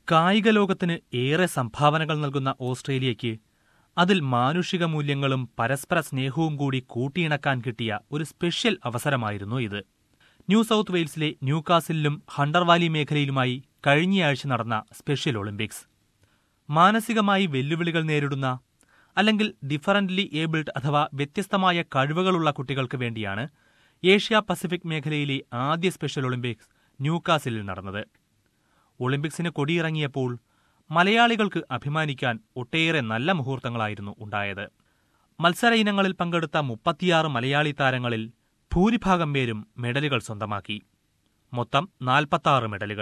കായിക ലോകത്തിന് ഏറെ സംഭാവനകൾ നൽകുന്ന ഓസ്ട്രേലിയയ്ക്ക് അതിൽ മാനുഷിക മൂല്യങ്ങളും പരസ്പര സ്നേഹവും കൂടി കൂട്ടിയിണക്കാൻ കിട്ടിയ ഒരു സ്പെഷ്യൽ അവസരമായിരുന്നു ഇത് ന്യൂ സൗത്ത് വെയിൽസിലെ ന്യൂകാസിലും ഹണ്ടർവാലി മേഖലയിലുമായി കഴിഞ്ഞയാഴ്ച നടന്ന സ്പെഷ്യൽ ഒളിമ്പിക്സ് മാനസികമായി വെല്ലുവിളികൾ നേരിടുന്ന അല്ലെങ്കിൽ ഡിഫറന്റ്ലി ഏബിൾഡ് അഥവാ വ്യത്യസ്തമായ കഴിവുകളുള്ള കുട്ടികൾക്ക് വേണ്ടിയാണ് ഏഷ്യ പസഫിക് മേഖലയിലെ ആദ്യ സ്പെഷ്യൽ ഒളിമ്പിക്സ് ന്യൂകാസിലിൽ നടന്നത് ഒളിമ്പിക്സിന് കൊടിയിറങ്ങിയപ്പോൾ മലയാളികൾക്ക് അഭിമാനിക്കാൻ ഒട്ടേറെ നല്ല മുഹൂർത്തങ്ങളായിരുന്നു ഉണ്ടായത് മത്സര ഇനങ്ങളിൽ പങ്കെടുത്ത മുപ്പത്തിയാറ് മലയാളി താരങ്ങളിൽ ഭൂരിഭാഗം പേരും മെഡലുകൾ സ്വന്തമാക്കി മൊത്തം നാൽപ്പത്താറ് മെഡലുകൾ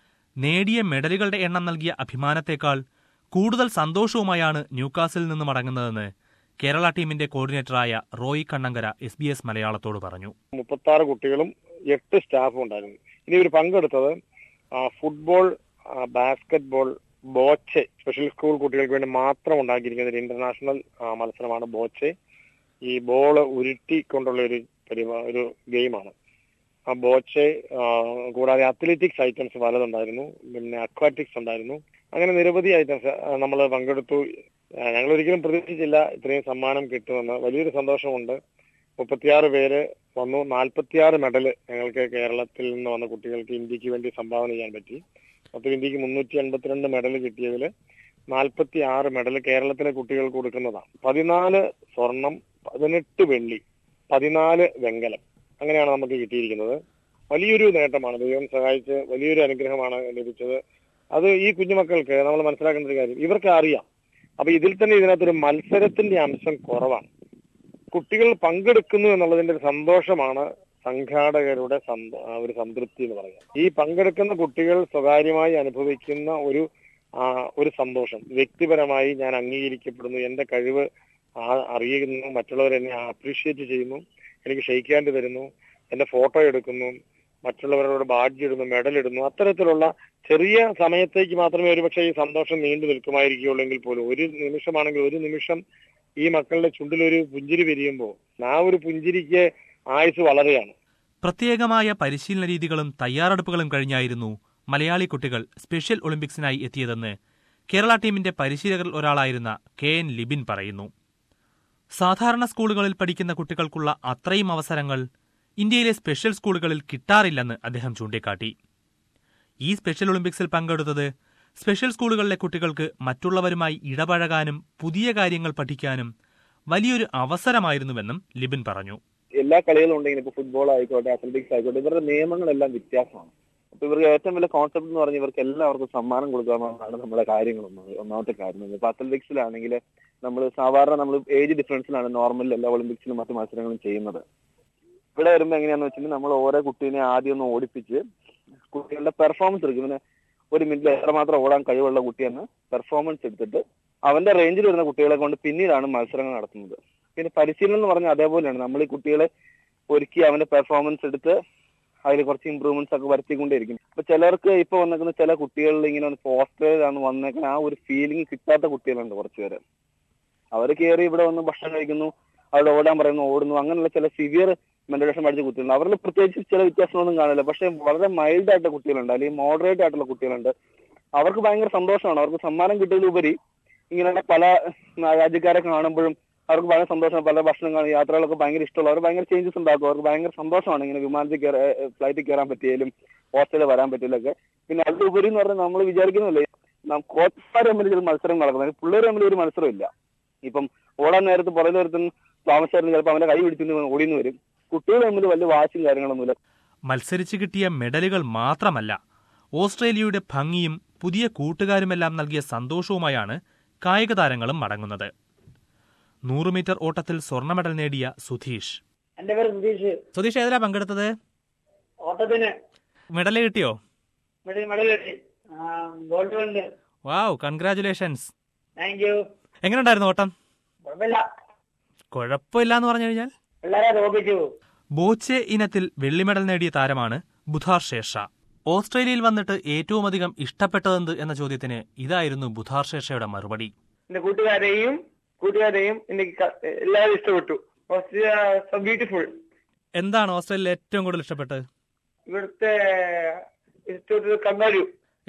നേടിയ മെഡലുകളുടെ എണ്ണം നൽകിയ അഭിമാനത്തേക്കാൾ കൂടുതൽ സന്തോഷവുമായാണ് ന്യൂകാസിൽ നിന്ന് മടങ്ങുന്നതെന്ന് കേരള ടീമിന്റെ കോർഡിനേറ്ററായ Roy Kannankara S B S മലയാളത്തോട് പറഞ്ഞു മുപ്പത്തി ആറ് കുട്ടികളും എട്ട് സ്റ്റാഫും ഉണ്ടായിരുന്നു ഇനി ഇവർ പങ്കെടുത്തത് ആ, ഫുട്ബോൾ ആ, basketball bocce special school കുട്ടികൾക്ക് വേണ്ടി മാത്രം ഉണ്ടാക്കിയിരിക്കുന്ന ഒരു ഇന്റർനാഷണൽ ആ, മത്സരമാണ് ബോച്ചെ ഈ ബോള് ഉരുട്ടിക്കൊണ്ടുള്ള ഒരു പരിപാ- ഒരു ഗെയിമാണ് ആ ബോച്ചെ ആ, കൂടാതെ അത്ലറ്റിക്സ് ഐറ്റംസ് പലതുണ്ടായിരുന്നു പിന്നെ അക്വാറ്റിക്സ് ഉണ്ടായിരുന്നു അങ്ങനെ നിരവധി ഐറ്റംസ് നമ്മൾ പങ്കെടുത്തു ഞങ്ങൾ ഒരിക്കലും പ്രതീക്ഷിച്ചില്ല ഇത്രയും സമ്മാനം കിട്ടുമെന്ന് വലിയൊരു സന്തോഷമുണ്ട് മുപ്പത്തിയാറ് പേര് വന്നു നാൽപ്പത്തിയാറ് മെഡല് ഞങ്ങൾക്ക് കേരളത്തിൽ നിന്ന് വന്ന കുട്ടികൾക്ക് ഇന്ത്യക്ക് വേണ്ടി സംഭാവന ചെയ്യാൻ പറ്റി മൊത്തം ഇന്ത്യക്ക് മുന്നൂറ്റി എൺപത്തിരണ്ട് മെഡൽ കിട്ടിയതിൽ നാൽപ്പത്തി ആറ് മെഡൽ കേരളത്തിലെ കുട്ടികൾക്ക് കൊടുക്കുന്നതാണ് പതിനാല് സ്വർണം പതിനെട്ട് വെള്ളി പതിനാല് വെങ്കലം അങ്ങനെയാണ് നമുക്ക് കിട്ടിയിരിക്കുന്നത് വലിയൊരു നേട്ടമാണ് ദൈവം സഹായിച്ച് വലിയൊരു അനുഗ്രഹമാണ് ലഭിച്ചത് അത് ഈ കുഞ്ഞുമക്കൾക്ക് നമ്മൾ മനസ്സിലാക്കേണ്ട ഒരു കാര്യം ഇവർക്ക് അറിയാം അപ്പൊ ഇതിൽ തന്നെ ഇതിനകത്തൊരു മത്സരത്തിന്റെ അംശം കുറവാണ് കുട്ടികൾ പങ്കെടുക്കുന്നു എന്നുള്ളതിന്റെ ഒരു സന്തോഷമാണ് സംഘാടകരുടെ സന്ത- ആ ഒരു സംതൃപ്തി എന്ന് പറയുന്നത് ഈ പങ്കെടുക്കുന്ന കുട്ടികൾ സ്വകാര്യമായി അനുഭവിക്കുന്ന ഒരു ആ, ഒരു സന്തോഷം വ്യക്തിപരമായി ഞാൻ അംഗീകരിക്കപ്പെടുന്നു എന്റെ കഴിവ് ആ- അറിയുന്നു മറ്റുള്ളവർ എന്നെ അപ്രീഷിയേറ്റ് ചെയ്യുന്നു എനിക്ക് ഷെയ്ക്കാൻഡ് തരുന്നു എന്റെ ഫോട്ടോ എടുക്കുന്നു മറ്റുള്ളവരോട് ബാഡ്ജ് ഇടുന്നു മെഡൽ ഇടുന്നു അത്തരത്തിലുള്ള ചെറിയ സമയത്തേക്ക് മാത്രമേ ഒരുപക്ഷെ ഈ സന്തോഷം നീണ്ടു നിൽക്കുമായിരിക്കുള്ളെങ്കിൽ പോലും ഒരു നിമിഷമാണെങ്കിൽ ഒരു നിമിഷം ഈ മക്കളുടെ ചുണ്ടിൽ ഒരു പുഞ്ചിരി വിരിയുമ്പോൾ ആ ഒരു പുഞ്ചിരിക്ക് ആയുസ് വളരെയാണ് പ്രത്യേകമായ പരിശീലന രീതികളും തയ്യാറെടുപ്പുകളും കഴിഞ്ഞായിരുന്നു മലയാളി കുട്ടികൾ സ്പെഷ്യൽ ഒളിമ്പിക്സിനായി എത്തിയതെന്ന് കേരള ടീമിന്റെ പരിശീലകരിൽ ഒരാളായിരുന്ന കെ എൻ ലിബിൻ പറയുന്നു സാധാരണ സ്കൂളുകളിൽ പഠിക്കുന്ന കുട്ടികൾക്കുള്ള അത്രയും അവസരങ്ങൾ ഇന്ത്യയിലെ സ്പെഷ്യൽ സ്കൂളുകളിൽ കിട്ടാറില്ലെന്ന് അദ്ദേഹം ചൂണ്ടിക്കാട്ടി ഈ സ്പെഷ്യൽ ഒളിമ്പിക്സിൽ പങ്കെടുത്തത് സ്പെഷ്യൽ സ്കൂളുകളിലെ കുട്ടികൾക്ക് മറ്റുള്ളവരുമായി ഇടപഴകാനും പുതിയ കാര്യങ്ങൾ പഠിക്കാനും വലിയൊരു അവസരമായിരുന്നുവെന്നും ലിബിൻ പറഞ്ഞു എല്ലാ കളികളും ഉണ്ടെങ്കിൽ ഇപ്പൊ ഫുട്ബോൾ ആയിക്കോട്ടെ അത്ലറ്റിക്സ് ആയിക്കോട്ടെ ഇവരുടെ നിയമങ്ങളെല്ലാം വ്യത്യാസമാണ് അപ്പൊ ഇവർക്ക് ഏറ്റവും വലിയ കോൺസെപ്റ്റ് എന്ന് പറഞ്ഞാൽ ഇവർക്ക് എല്ലാവർക്കും സമ്മാനം കൊടുക്കുക എന്നുള്ളതാണ് നമ്മുടെ കാര്യങ്ങൾ ഒന്നത് ഒന്നാമത്തെ കാര്യം ഇപ്പൊ അത്ലറ്റിക്സിലാണെങ്കിൽ നമ്മൾ സാധാരണ നമ്മൾ ഏജ് ഡിഫറൻസിലാണ് നോർമൽ എല്ലാ ഒളിമ്പിക്സിലും മറ്റു മത്സരങ്ങളും ചെയ്യുന്നത് ഇവിടെ വരുമ്പോൾ എങ്ങനെയാന്ന് വെച്ചിട്ടുണ്ടെങ്കിൽ നമ്മൾ ഓരോ കുട്ടീനെ ആദ്യം ഒന്ന് ഓടിപ്പിച്ച് കുട്ടികളുടെ പെർഫോമൻസ് എടുക്കും പിന്നെ ഒരു മിനിറ്റിൽ എത്രമാത്രം ഓടാൻ കഴിവുള്ള കുട്ടിയെന്ന് പെർഫോമൻസ് എടുത്തിട്ട് അവന്റെ റേഞ്ചിൽ വരുന്ന കുട്ടികളെ കൊണ്ട് പിന്നീടാണ് മത്സരങ്ങൾ നടത്തുന്നത് പിന്നെ പരിശീലനം എന്ന് പറഞ്ഞാൽ അതേപോലെയാണ് നമ്മൾ ഈ കുട്ടികളെ ഒരുക്കി അവന്റെ പെർഫോമൻസ് എടുത്ത് അതിൽ കുറച്ച് ഇമ്പ്രൂവ്മെന്റ്സ് ഒക്കെ വരുത്തിക്കൊണ്ടേയിരിക്കും അപ്പൊ ചിലർക്ക് ഇപ്പൊ വന്നേക്കുന്ന ചില കുട്ടികളിൽ ഇങ്ങനെ ഒന്ന് പോസ്റ്ററിലാണ് വന്നേക്കുന്ന ആ ഒരു ഫീലിംഗ് കിട്ടാത്ത കുട്ടികളുണ്ട് കുറച്ചുപേര് അവർ കയറി ഇവിടെ വന്ന് ഭക്ഷണം കഴിക്കുന്നു അവിടെ ഓടാൻ പറയുന്നു ഓടുന്നു അങ്ങനെയുള്ള ചില സിവിയർ മെന്റലേഷൻ പഠിച്ച കുട്ടികളുണ്ട് അവരിൽ പ്രത്യേകിച്ച് ചില വ്യത്യാസമൊന്നും കാണില്ല പക്ഷെ വളരെ മൈൽഡ് ആയിട്ടുള്ള കുട്ടികളുണ്ട് അല്ലെങ്കിൽ മോഡറേറ്റ് ആയിട്ടുള്ള കുട്ടികളുണ്ട് അവർക്ക് ഭയങ്കര സന്തോഷമാണ് അവർക്ക് സമ്മാനം കിട്ടിയതിലുപരി ഇങ്ങനെയുള്ള പല രാജ്യക്കാരെ കാണുമ്പോഴും അവർക്ക് ഭയങ്കര സന്തോഷമാണ് പല ഭക്ഷണം കാണും യാത്രകളൊക്കെ ഭയങ്കര ഇഷ്ടമുള്ള അവർ ഭയങ്കര ചേഞ്ചസ് ഉണ്ടാക്കും അവർക്ക് ഭയങ്കര സന്തോഷമാണ് ഇങ്ങനെ വിമാനത്തിൽ കയറി ഫ്ലൈറ്റിൽ കയറാൻ പറ്റിയാലും ഹോസ്റ്റലിൽ വരാൻ പറ്റിയാലൊക്കെ പിന്നെ അതിലുപരി എന്ന് പറഞ്ഞാൽ നമ്മൾ വിചാരിക്കുന്നില്ലേ കോച്ചന്മാർ തമ്മിൽ ചില മത്സരം നടക്കുന്നത് പിള്ളേർ തമ്മിൽ ഒരു മത്സരം ഇല്ല ഇപ്പം ഓടാൻ നേരത്ത് പുറകിൽ ഒരുത്തൻ താമസിച്ചായിരുന്നു ചിലപ്പോൾ അവന്റെ കൈ പിടിച്ചു ഓടിന്ന് വരും കുട്ടികൾ തമ്മിൽ വലിയ വാശിയും കാര്യങ്ങളൊന്നുമില്ല മത്സരിച്ച് കിട്ടിയ മെഡലുകൾ മാത്രമല്ല ഓസ്ട്രേലിയയുടെ ഭംഗിയും പുതിയ കൂട്ടുകാരുമെല്ലാം നൽകിയ സന്തോഷവുമായാണ് കായിക താരങ്ങളും മടങ്ങുന്നത് നൂറ് മീറ്റർ ഓട്ടത്തിൽ സ്വർണ്ണ മെഡൽ നേടിയ സുധീഷ് എന്റെ പേര് സുധീഷ് സുധീഷ് ഏതിലാ പങ്കെടുത്തത് ഓട്ടത്തിന് മെഡൽ കിട്ടിയോ മെഡൽ മെഡൽ കിട്ടി gold medal wow congratulations thank you എങ്ങനെയുണ്ടായിരുന്നു ഓട്ടം കുഴപ്പമില്ല കുഴപ്പമില്ല എന്ന് പറഞ്ഞു കഴിഞ്ഞാൽ പിള്ളേരെ തോപ്പിച്ചു ബോച്ചെ ഇനത്തിൽ വെള്ളി മെഡൽ നേടിയ താരമാണ് ബുധാർ ശേഷ ഓസ്ട്രേലിയയിൽ വന്നിട്ട് ഏറ്റവും അധികം ഇഷ്ടപ്പെട്ടതെന്ത് എന്ന ചോദ്യത്തിന് ഇതായിരുന്നു ബുധാർ ശേഷയുടെ മറുപടി എന്റെ കൂട്ടുകാരെയും കൂട്ടുകാരെയും എനിക്ക് ക- എല്ലാവരും ഇഷ്ടപ്പെട്ടു ഓസ്ട്രേലിയ സോ ബ്യൂട്ടിഫുൾ എന്താണ് ഓസ്ട്രേലിയയിൽ ഏറ്റവും കൂടുതൽ ഇഷ്ടപ്പെട്ടത് ഇവിടുത്തെ ഇഷ്ടപ്പെട്ടത് കങ്ങാരു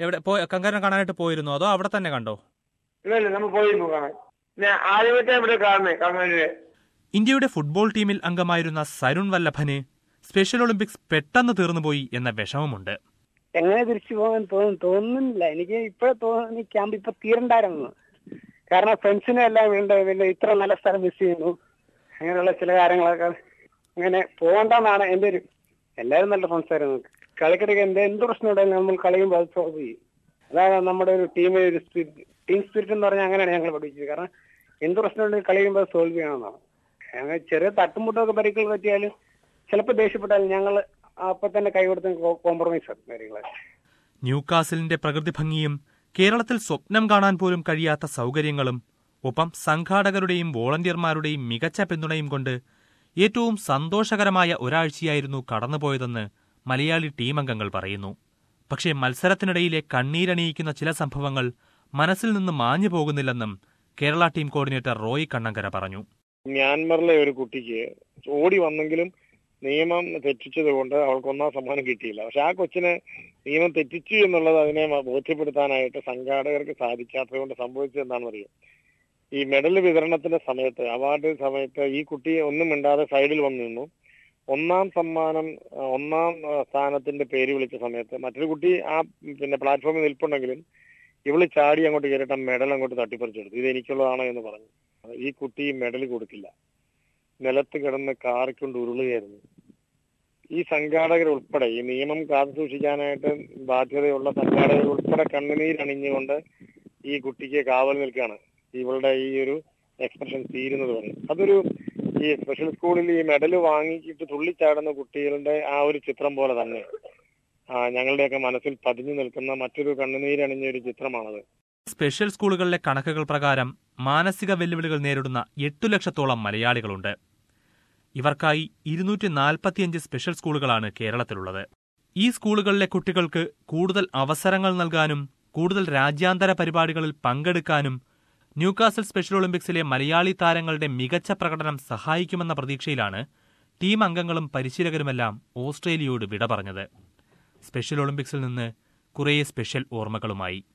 എവിടെ പോയി കങ്കാരനെ കാണാനായിട്ട് പോയിരുന്നോ അതോ അവിടെ തന്നെ കണ്ടോ ഇല്ല ഇല്ല നമ്മൾ പോയിരുന്നു കാണാൻ ഞാൻ ആദ്യമായിട്ടാണ് ഇവിടെ കാണുന്നത് കണ്ണൂരില് ഇന്ത്യയുടെ ഫുട്ബോൾ ടീമിൽ അംഗമായിരുന്ന സരുൺ വല്ലഭന് സ്പെഷ്യൽ ഒളിമ്പിക്സ് പെട്ടെന്ന് തീർന്നുപോയി എന്ന വിഷമമുണ്ട് എങ്ങനെ തിരിച്ചു പോകാൻ തോന്നും തോന്നുന്നില്ല എനിക്ക് ഇപ്പോഴേ തോന്നുന്നു ഈ ക്യാമ്പ് ഇപ്പൊ തീരണ്ടായിരുന്നു കാരണം ഫ്രണ്ട്സിനെ എല്ലാം വീണ്ടും പിന്നെ ഇത്ര നല്ല സ്ഥലം മിസ് ചെയ്യുന്നു അങ്ങനെയുള്ള ചില കാര്യങ്ങളൊക്കെ അങ്ങനെ പോകണ്ടെന്നാണ് എന്റെ ഒരു എല്ലാവരും നല്ല ഫ്രണ്ട്സ് ആയിരുന്നു കളിക്കിടയ്ക്ക് എന്ത് എന്ത് പ്രശ്നം ഉണ്ടെങ്കിലും നമ്മൾ കളിയുമ്പോൾ അത് സോൾവ് ചെയ്യും അതാണ് നമ്മുടെ ഒരു ടീമിൽ ഒരു സ്പിരിറ്റ് ടീം സ്പിരിറ്റ് എന്ന് പറഞ്ഞാൽ അങ്ങനെയാണ് ഞങ്ങൾ പഠിച്ചത് കാരണം എന്ത് പ്രശ്നം ഉണ്ടെങ്കിലും കളിയുമ്പോൾ സോൾവ് ചെയ്യണമെന്നാണ് അങ്ങനെ ചെറിയ തട്ടുമുട്ടൊക്കെ പരിക്കുകൾ പറ്റിയാലും ചിലപ്പോൾ ദേഷ്യപ്പെട്ടാലും ഞങ്ങൾ അപ്പൊ തന്നെ കൈ കൊടുത്ത് കോംപ്രമൈസ് ആക്കും കാര്യങ്ങളൊക്കെ ന്യൂകാസിലിന്റെ പ്രകൃതി ഭംഗിയും കേരളത്തിൽ സ്വപ്നം കാണാൻ പോലും കഴിയാത്ത സൗകര്യങ്ങളും ഒപ്പം സംഘാടകരുടെയും വോളണ്ടിയർമാരുടെയും മികച്ച പിന്തുണയും കൊണ്ട് ഏറ്റവും സന്തോഷകരമായ ഒരാഴ്ചയായിരുന്നു കടന്നുപോയതെന്ന് മലയാളി ടീം അംഗങ്ങൾ പറയുന്നു പക്ഷേ മത്സരത്തിനിടയിലെ കണ്ണീരണിയിക്കുന്ന ചില സംഭവങ്ങൾ മനസ്സിൽ നിന്ന് മാഞ്ഞു പോകുന്നില്ലെന്നും കേരള ടീം കോർഡിനേറ്റർ റോയ് കണ്ണങ്കര പറഞ്ഞു മ്യാൻമറിലെ ഒരു കുട്ടിക്ക് ഓടി വന്നെങ്കിലും നിയമം തെറ്റിച്ചത് കൊണ്ട് അവൾക്ക് ഒന്നാം സമ്മാനം കിട്ടിയില്ല പക്ഷെ ആ കൊച്ചിനെ നിയമം തെറ്റിച്ചു എന്നുള്ളത് അതിനെ ബോധ്യപ്പെടുത്താനായിട്ട് സംഘാടകർക്ക് സാധിക്കാത്തത് കൊണ്ട് സംഭവിച്ചത് എന്താണെന്ന് അറിയാം ഈ മെഡൽ വിതരണത്തിന്റെ സമയത്ത് അവാർഡ് സമയത്ത് ഈ കുട്ടി ഒന്നും മിണ്ടാതെ സൈഡിൽ വന്നു നിന്നു ഒന്നാം സമ്മാനം ആ, ഒന്നാം ആ, സ്ഥാനത്തിന്റെ പേര് വിളിച്ച സമയത്ത് മറ്റൊരു കുട്ടി ആ പിന്നെ പ്ലാറ്റ്ഫോമിൽ നിൽപ്പുണ്ടെങ്കിലും ഇവള് ചാടി അങ്ങോട്ട് കയറിയിട്ട് ആ മെഡൽ അങ്ങോട്ട് തട്ടിപ്പറിച്ചെടുത്തു ഇത് എനിക്കുള്ളതാണോ എന്ന് പറഞ്ഞു ഈ കുട്ടി മെഡൽ കൊടുക്കില്ല നിലത്ത് കിടന്ന് കാറിക്കൊണ്ട് ഉരുളുകയായിരുന്നു ഈ സംഘാടകർ ഉൾപ്പെടെ ഈ നിയമം കാത്തു സൂക്ഷിക്കാനായിട്ട് ബാധ്യതയുള്ള സംഘാടകർ ഉൾപ്പെടെ കണ്ണുനീരണിഞ്ഞുകൊണ്ട് ഈ കുട്ടിക്ക് കാവൽ നിൽക്കുകയാണ് ഇവളുടെ ഈ ഒരു എക്സ്പ്രഷൻ തീരുന്നത് വരെ അതൊരു ഈ സ്പെഷ്യൽ സ്കൂളിൽ ഈ മെഡൽ വാങ്ങിച്ചിട്ട് തുള്ളിച്ചാടുന്ന കുട്ടികളുടെ ആ ഒരു ചിത്രം പോലെ തന്നെ ആ, ഞങ്ങളുടെയൊക്കെ മനസ്സിൽ പതിഞ്ഞു നിൽക്കുന്ന മറ്റൊരു കണ്ണുനീരണിഞ്ഞ ഒരു ചിത്രമാണത് സ്പെഷ്യൽ സ്കൂളുകളിലെ കണക്കുകൾ പ്രകാരം മാനസിക വെല്ലുവിളികൾ നേരിടുന്ന എട്ടു ലക്ഷത്തോളം മലയാളികളുണ്ട് ഇവർക്കായി ഇരുന്നൂറ്റി നാൽപ്പത്തിയഞ്ച് സ്പെഷ്യൽ സ്കൂളുകളാണ് കേരളത്തിലുള്ളത് ഈ സ്കൂളുകളിലെ കുട്ടികൾക്ക് കൂടുതൽ അവസരങ്ങൾ നൽകാനും കൂടുതൽ രാജ്യാന്തര പരിപാടികളിൽ പങ്കെടുക്കാനും ന്യൂകാസൽ സ്പെഷ്യൽ ഒളിമ്പിക്സിലെ മലയാളി താരങ്ങളുടെ മികച്ച പ്രകടനം സഹായിക്കുമെന്ന പ്രതീക്ഷയിലാണ് ടീം അംഗങ്ങളും പരിശീലകരുമെല്ലാം ഓസ്ട്രേലിയയോട് വിട പറഞ്ഞത് സ്പെഷ്യൽ ഒളിമ്പിക്സിൽ നിന്ന് കുറേ സ്പെഷ്യൽ ഓർമ്മകളുമായി